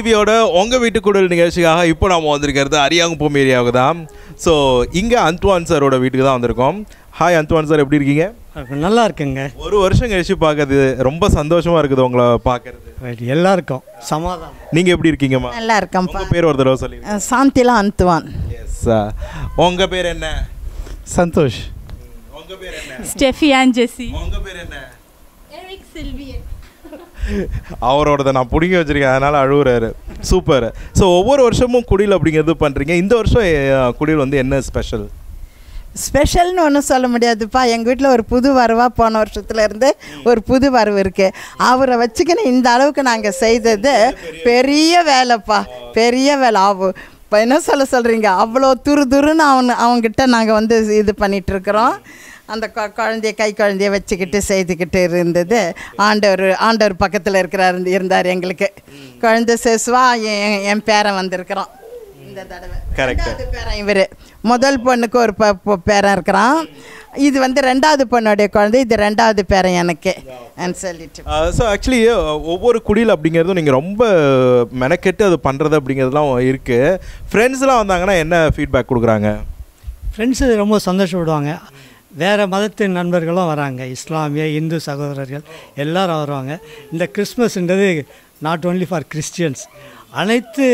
டிவியோட உங்கள் வீட்டு குடல் நிகழ்ச்சிக்காக இப்போ நாம வந்திருக்கிறது அரியாங்குப்பம் ஏரியாவுக்கு தான் ஸோ இங்கே அந்த்வான் சாரோட வீட்டுக்கு தான் வந்திருக்கோம் ஹாய் அந்த்வான் சார் எப்படி இருக்கீங்க நல்லா இருக்குங்க ஒரு வருஷம் கழிச்சு பார்க்கறது ரொம்ப சந்தோஷமா இருக்குது உங்களை பார்க்கறது ரைட் எல்லாருக்கும் சமாதானம் நீங்கள் எப்படி இருக்கீங்கம்மா நல்லா இருக்கேன்ப்பா உங்கள் பேர் ஒரு தடவை சொல்லிடுங்க அஹ் சாந்திலா அந்துவான் எஸ் உங்கள் பேர் என்ன சந்தோஷ் உங்கள் பேர் என்ன ஸ்டெஃபி அண்ட் ஜெஸ்ஸி உங்கள் பேர் என்ன எரிக் சில்வியன் அவரோடத நான் பிடிங்க வச்சிருக்கேன் அதனால அழுகுறாரு சூப்பர் ஸோ ஒவ்வொரு வருஷமும் குடில் அப்படிங்கிறது பண்ணுறீங்க இந்த வருஷம் அஹ், குடில் வந்து என்ன ஸ்பெஷல் ஸ்பெஷல்னு ஒன்றும் சொல்ல முடியாதுப்பா எங்கள் வீட்டில் ஒரு புது வரவாக போன வருஷத்துல இருந்து ஒரு புது வரவு இருக்குது அவரை வச்சுக்கின்னு இந்த அளவுக்கு நாங்கள் செய்தது பெரிய வேலைப்பா பெரிய வேலை ஆவு இப்போ என்ன சொல்ல சொல்கிறீங்க அவ்வளோ துரு துருன்னு அவன் அவங்ககிட்ட நாங்கள் வந்து இது பண்ணிட்டு இருக்கிறோம் அந்த கொ குழந்தைய கை குழந்தைய வச்சுக்கிட்டு செய்துக்கிட்டு இருந்தது ஆண்டவர் ஆண்டவர் பக்கத்தில் இருக்கிறார் இருந்தார் எங்களுக்கு குழந்தை சேசுவா என் என் பேரன் வந்திருக்கிறான் இந்த தடவை Correct. ரெண்டாவது பேரன் இவர் முதல் பொண்ணுக்கு ஒரு ப- ப- பேரன் இருக்கிறான் இது வந்து ரெண்டாவது பொண்ணுடைய குழந்தை இது ரெண்டாவது பேரன் எனக்கு and சொல்லிட்டு ஸோ ஆக்சுவலி ஒவ்வொரு குடில் அப்படிங்கிறதும் நீங்கள் ரொம்ப மெனக்கெட்டு அது பண்ணுறது அப்படிங்கிறதுலாம் இருக்குது ஃப்ரெண்ட்ஸ்லாம் வந்தாங்கன்னா என்ன ஃபீட்பேக் கொடுக்குறாங்க ஃப்ரெண்ட்ஸு ரொம்ப சந்தோஷப்படுவாங்க வேறு மதத்து நண்பர்களும் வராங்க இஸ்லாமிய இந்து சகோதரர்கள் எல்லாரும் வருவாங்க இந்த கிறிஸ்மஸ்ன்றது நாட் ஓன்லி ஃபார் கிறிஸ்டியன்ஸ் அனைத்து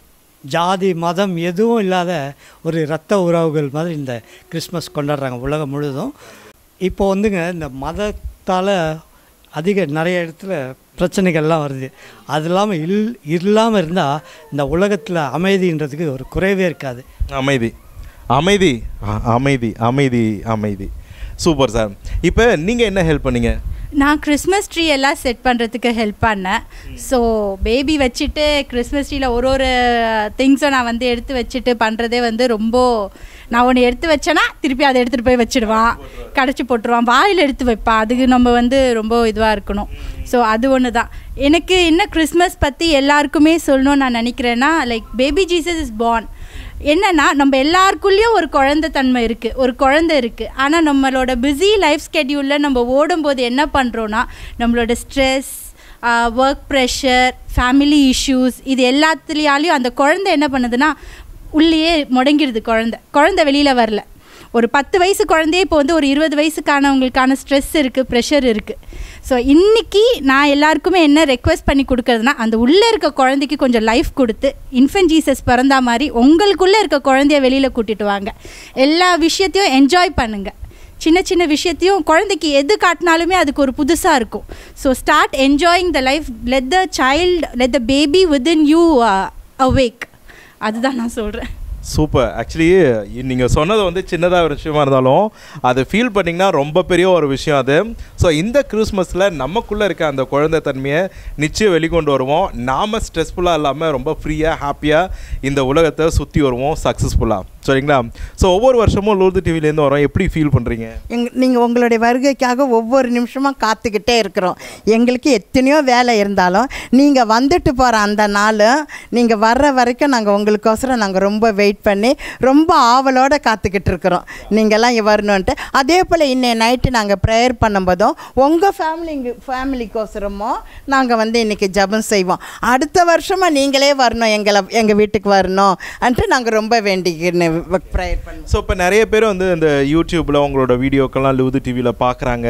ஜாதி மதம் எதுவும் இல்லாத ஒரு இரத்த உறவுகள் மாதிரி இந்த கிறிஸ்மஸ் கொண்டாடுறாங்க உலகம் முழுதும் இப்போ வந்துங்க இந்த மதத்தால் அதிக நிறைய இடத்துல பிரச்சனைகள்லாம் வருது அது இல்லாமல் இல் இல்லாமல் இருந்தால் இந்த உலகத்தில் அமைதின்றதுக்கு ஒரு குறைவே இருக்காது அமைதி அமைதி அ- அமைதி அமைதி அமைதி சூப்பர் சார் இப்போ நீங்கள் என்ன ஹெல்ப் பண்ணீங்க நான் கிறிஸ்மஸ் ட்ரீ எல்லாம் செட் பண்ணுறதுக்கு ஹெல்ப் பண்ணேன் ஸோ பேபி வச்சுட்டு கிறிஸ்மஸ் ட்ரீயில் ஒரு ஒரு திங்ஸும் நான் வந்து எடுத்து வச்சுட்டு பண்ணுறதே வந்து ரொம்ப நான் ஒன்று எடுத்து வச்சேன்னா திருப்பி அதை எடுத்துகிட்டு போய் வச்சிடுவான் கடைச்சி போட்டுருவான் வாயில் எடுத்து வைப்பான் அதுக்கு நம்ம வந்து ரொம்ப இதுவாக இருக்கணும் ஸோ அது ஒன்று தான் எனக்கு என்ன கிறிஸ்மஸ் பற்றி எல்லாருக்குமே சொல்லணும்னு நான் நினைக்கிறேன்னா like baby Jesus is born என்னன்னா நம்ம எல்லாருக்குள்ளேயும் ஒரு குழந்தை தன்மை இருக்குது ஒரு குழந்தை இருக்குது ஆனால் நம்மளோட பிஸி லைஃப் ஸ்கெடியூலில் நம்ம ஓடும்போது என்ன பண்ணுறோன்னா நம்மளோட stress work pressure family issues இது எல்லாத்துலேயாலையும் அந்த குழந்தை என்ன பண்ணுதுன்னா உள்ளேயே முடங்கிடுது குழந்தை குழந்தை வெளியில் வரல ஒரு பத்து வயசு குழந்தையே இப்போ வந்து ஒரு இருபது வயசுக்கானவங்களுக்கான ஸ்ட்ரெஸ் இருக்குது ப்ரெஷர் இருக்குது ஸோ இன்றைக்கி நான் எல்லாருக்குமே என்ன ரெக்வெஸ்ட் பண்ணி கொடுக்கறதுனா அந்த உள்ளே இருக்க குழந்தைக்கு கொஞ்சம் லைஃப் கொடுத்து இன்ஃபென்ட் ஜீசஸ் பிறந்தா மாதிரி உங்களுக்குள்ளே இருக்க குழந்தைய வெளியில் கூட்டிட்டு வாங்க எல்லா விஷயத்தையும் என்ஜாய் பண்ணுங்கள் சின்ன சின்ன விஷயத்தையும் குழந்தைக்கு எது காட்டினாலுமே அதுக்கு ஒரு புதுசாக இருக்கும் so start enjoying the life let the child let the baby within you awake அதுதான் நான் சொல்கிறேன் சூப்பர் ஆக்சுவலி நீங்கள் சொன்னது வந்து சின்னதாக ஒரு விஷயமா இருந்தாலும் அதை ஃபீல் பண்ணிங்கன்னா ரொம்ப பெரிய ஒரு விஷயம் அது ஸோ இந்த கிறிஸ்மஸில் நமக்குள்ளே இருக்க அந்த குழந்தை தன்மையை நிச்சயம் வெளிக்கொண்டு வருவோம் நாம் ஸ்ட்ரெஸ்ஃபுல்லாக இல்லாமல் ரொம்ப ஃப்ரீயாக ஹாப்பியாக இந்த உலகத்தை சுற்றி வருவோம் சக்ஸஸ்ஃபுல்லாக சரிங்களா ஸோ ஒவ்வொரு வருஷமும் லூர்து டிவிலேருந்து வரோம் எப்படி ஃபீல் பண்ணுறீங்க எங் நீங்கள் உங்களுடைய வருகைக்காக ஒவ்வொரு நிமிஷமும் காத்துக்கிட்டே இருக்கிறோம் எங்களுக்கு எத்தனையோ வேலை இருந்தாலும் நீங்கள் வந்துட்டு போகிற அந்த நாள் நீங்கள் வர்ற வரைக்கும் நாங்கள் உங்களுக்கோசரம் நாங்கள் ரொம்ப வெயிட் பண்ணி ரொம்ப ஆவலோடு காத்துக்கிட்டு இருக்கிறோம் நீங்கள்லாம் இங்க வரணுன்ட்டு அதே போல் இன்னைய நைட்டு நாங்கள் ப்ரேயர் பண்ணும்போதும் உங்கள் ஃபேமிலி ஃபேமிலிக்கோசரமும் நாங்கள் வந்து இன்றைக்கி ஜெபம் செய்வோம் அடுத்த வருஷமாக நீங்களே வரணும் எங்களை எங்கள் வீட்டுக்கு வரணும் அன்ட்டு நாங்கள் ரொம்ப வேண்டிக்கின்னு ப்ரேயர் பண்ணுவோம் ஸோ இப்போ நிறைய பேர் வந்து இந்த யூடியூப்பில் உங்களோட வீடியோக்கெல்லாம் லூது டிவியில் பார்க்குறாங்க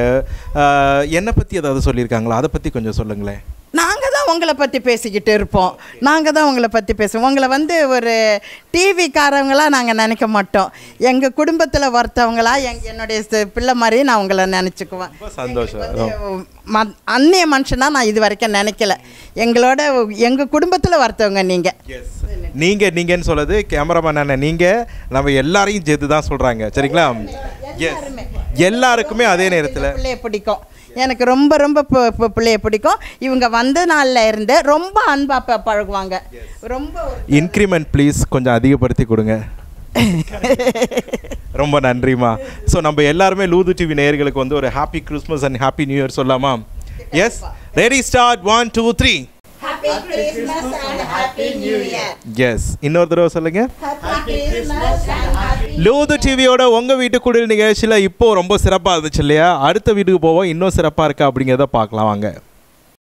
என்னை பற்றி ஏதாவது சொல்லியிருக்காங்களா அதை பற்றி கொஞ்சம் சொல்லுங்களேன் நாங்கள் தான் உங்களை பற்றி பேசிக்கிட்டு இருப்போம் நாங்கள் தான் உங்களை பற்றி பேசுவோம் உங்களை வந்து ஒரு டிவிக்காரவங்களாக நாங்கள் நினைக்க மாட்டோம் எங்கள் குடும்பத்தில் ஒருத்தவங்களா எங் என்னுடைய சி- பிள்ளை மாதிரி நான் உங்களை நினச்சிக்குவேன் ரொம்ப சந்தோஷம் ம- அந்நிய மனுஷனா நான் இது வரைக்கும் நினைக்கல எங்களோட எங்கள் குடும்பத்தில் ஒருத்தவங்க நீங்கள் நீங்க நீங்கன்னு சொல்லுது கேமராமேன் அண்ணன் நீங்க நம்ம எல்லாரையும் சேர்த்து தான் சொல்றாங்க சரிங்களா எஸ் எல்லாருக்குமே அதே நேரத்தில் பிள்ளைய பிடிக்கும் எனக்கு ரொம்ப ரொம்ப பு- பு- பிள்ளைய பிடிக்கும் இவங்க வந்த நாள்ல இருந்து ரொம்ப அன்பா ப- பழகுவாங்க ரொம்ப ஒரு- இன்க்ரிமெண்ட் ப்ளீஸ் கொஞ்சம் அதிகப்படுத்தி கொடுங்க ரொம்ப நன்றிம்மா ஸோ நம்ம எல்லாருமே லூது டிவி நேயர்களுக்கு வந்து ஒரு happy Christmas and happy new year சொல்லலாமா yes ready start one two three yes இன்னொரு தடவை சொல்லுங்க லூது டிவியோட உங்க வீட்டு குடில் நிகழ்ச்சியில் இப்போ ரொம்ப சிறப்பாக இருந்துச்சு இல்லையா அடுத்த வீட்டுக்கு போவோம் இன்னும் சிறப்பாக இருக்கா அப்படிங்கிறத பார்க்கலாம் வாங்க